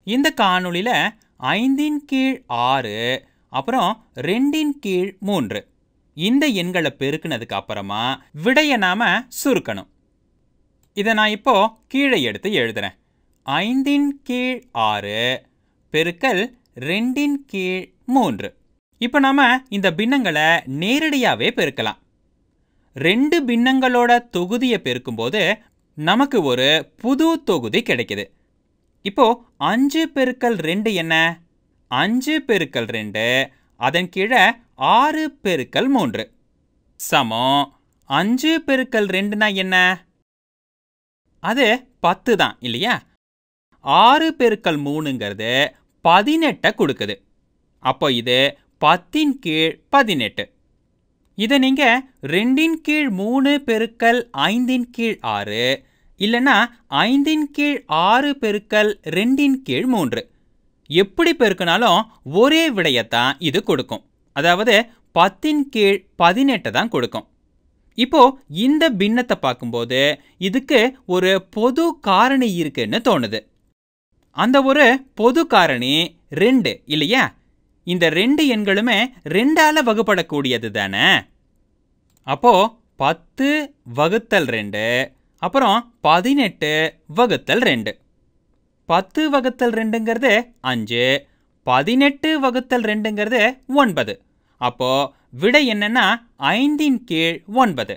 இந்த காணொளியில் ஐந்தின் கீழ் ஆறு அப்புறம் ரெண்டின் கீழ் மூன்று இந்த எண்களை பெருக்குனதுக்கு அப்புறமா விடையை நாம சுருக்கணும் இதை நான் இப்போ கீழே எடுத்து எழுதுறேன் ஐந்தின் கீழ் ஆறு பெருக்கல் ரெண்டின் கீழ் மூன்று இப்போ நாம இந்த பின்னங்களை நேரடியாகவே பெருக்கலாம் ரெண்டு பின்னங்களோட தொகுதியை பெருக்கும்போது நமக்கு ஒரு புது தொகுதி கிடைக்குது இப்போ அஞ்சு பெருக்கல் ரெண்டு என்ன அஞ்சு பெருக்கல் ரெண்டு அதன் கீழே ஆறு பெருக்கல் மூன்று சமம் அஞ்சு பெருக்கல் ரெண்டுனா என்ன அது பத்து தான் இல்லையா ஆறு பெருக்கல் மூணுங்கிறது பதினெட்டை கொடுக்குது அப்போ இது பத்தின் கீழ் பதினெட்டு இதை நீங்கள் ரெண்டின் கீழ் மூணு பெருக்கல் ஐந்தின் கீழ் ஆறு இல்லைன்னா ஐந்தின் கீழ் ஆறு பெருக்கல் ரெண்டின் கீழ் மூன்று எப்படி பெருக்கினாலும் ஒரே விடையத்தான் இது கொடுக்கும் அதாவது பத்தின் கீழ் பதினெட்டு தான் கொடுக்கும் இப்போ இந்த பின்னத்தை பார்க்கும்போது இதுக்கு ஒரு பொது காரணி இருக்குன்னு தோணுது அந்த ஒரு பொது காரணி ரெண்டு இல்லையா இந்த ரெண்டு எண்களுமே ரெண்டால வகுப்படக்கூடியது தானே அப்போ பத்து வகுத்தல் ரெண்டு அப்புறம் பதினெட்டு வகுத்தல் ரெண்டு பத்து வகுத்தல் ரெண்டுங்கிறது அஞ்சு பதினெட்டு வகுத்தல் ரெண்டுங்கிறது ஒன்பது அப்போ விடை என்னன்னா ஐந்தின் கீழ் ஒன்பது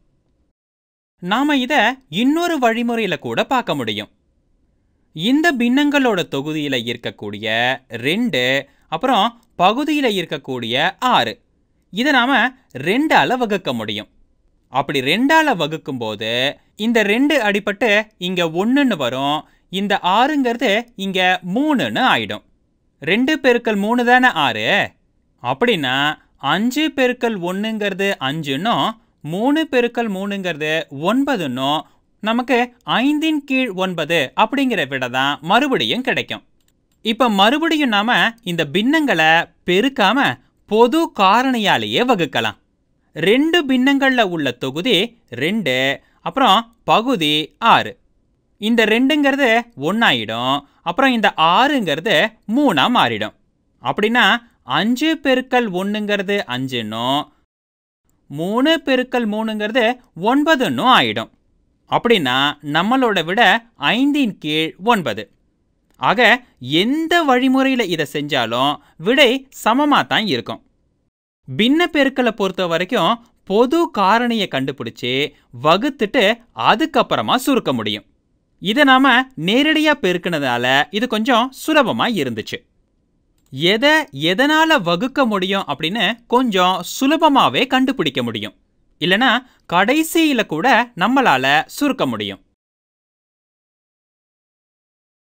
நாம இத இன்னொரு வழிமுறையில கூட பார்க்க முடியும் இந்த பின்னங்களோட தொகுதியில இருக்கக்கூடிய ரெண்டு அப்புறம் பகுதியில இருக்கக்கூடிய ஆறு இதை நாம ரெண்டால வகுக்க முடியும் அப்படி ரெண்டால வகுக்கும் போது இந்த ரெண்டு அடிப்பட்டு இங்க ஒன்றுன்னு வரும் இந்த ஆறுங்கிறது இங்க மூணுன்னு ஆயிடும் ரெண்டு பெருக்கல் மூணு தானே ஆறு அப்படின்னா அஞ்சு பெருக்கல் ஒன்றுங்கிறது அஞ்சுன்னும் மூணு பெருக்கல் மூணுங்கிறது ஒன்பதுன்னும் நமக்கு ஐந்தின் கீழ் ஒன்பது அப்படிங்கிற விட தான் மறுபடியும் கிடைக்கும் இப்போ மறுபடியும் நாம இந்த பின்னங்களை பெருக்காம பொது காரணியாலேயே வகுக்கலாம் ரெண்டு பின்னங்களில் உள்ள தொகுதி ரெண்டு அப்புறம் பகுதி ஆறு இந்த ரெண்டுங்கிறது ஒன்றாயிடும் அப்புறம் இந்த ஆறுங்கிறது மூணாக மாறிடும் அப்படின்னா அஞ்சு பெருக்கல் ஒன்றுங்கிறது அஞ்சுன்னும் மூணு பெருக்கல் மூணுங்கிறது ஒன்பதுன்னும் ஆயிடும் அப்படின்னா நம்மளோட விட ஐந்தின் கீழ் ஒன்பது ஆக எந்த வழிமுறையில் இதை செஞ்சாலும் விடை சமமாக தான் இருக்கும் பின்ன பெருக்கலை பொறுத்த வரைக்கும் பொது காரணியை கண்டுபிடிச்சி வகுத்துட்டு அதுக்கப்புறமா சுருக்க முடியும் இதை நாம நேரடியாக பெருக்கினதால இது கொஞ்சம் சுலபமாக இருந்துச்சு எதை எதனால் வகுக்க முடியும் அப்படின்னு கொஞ்சம் சுலபமாகவே கண்டுபிடிக்க முடியும் இல்லைனா கடைசியில் கூட நம்மளால் சுருக்க முடியும்